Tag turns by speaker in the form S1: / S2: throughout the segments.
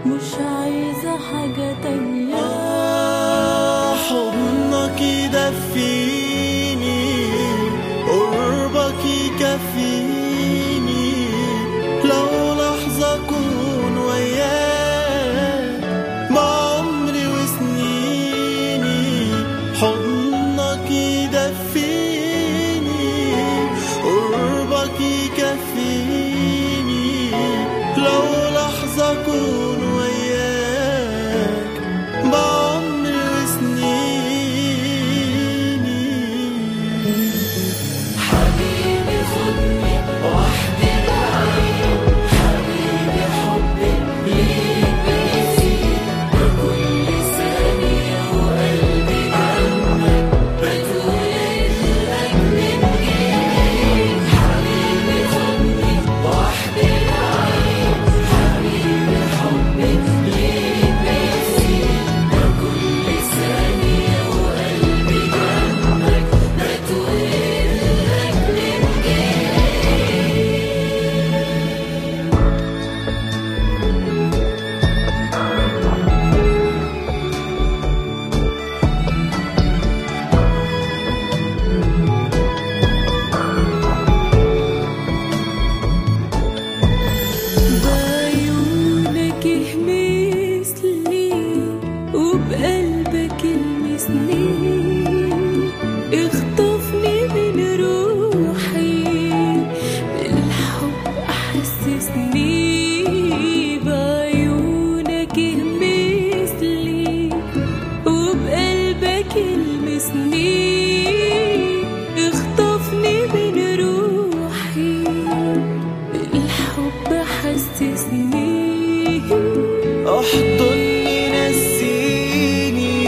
S1: مش عايزة حاجة تانية
S2: آه، حضنك يدفيني قربك يكفيني لو لحظة أكون وياك بعمري وسنيني حضنك يدفيني قربك يكفيني لو لحظة أكون وياك بعمري وسنيني
S1: حبيبي خدني وحدي العين حبيبي حبي ليك بيزيد وكل ثانية وقلبي جنبك بتولد لك من جديد حبيبي خدني وحدي العين حبيبي حبي ليك بيزيد وكل ثانية وقلبي جنبك بتولد لك من بعيونك اهمسلي وبقلبك المسني اخطفني من روحي بالحب احسسني بعيونك اهمسلي وبقلبك المسني اخطفني من روحي بالحب حسسني
S2: احضني نسيني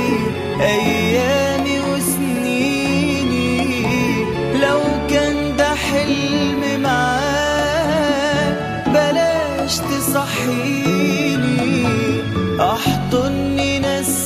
S2: ايامي وسنيني لو كان ده حلم معاك بلاش تصحيني احضني نسيني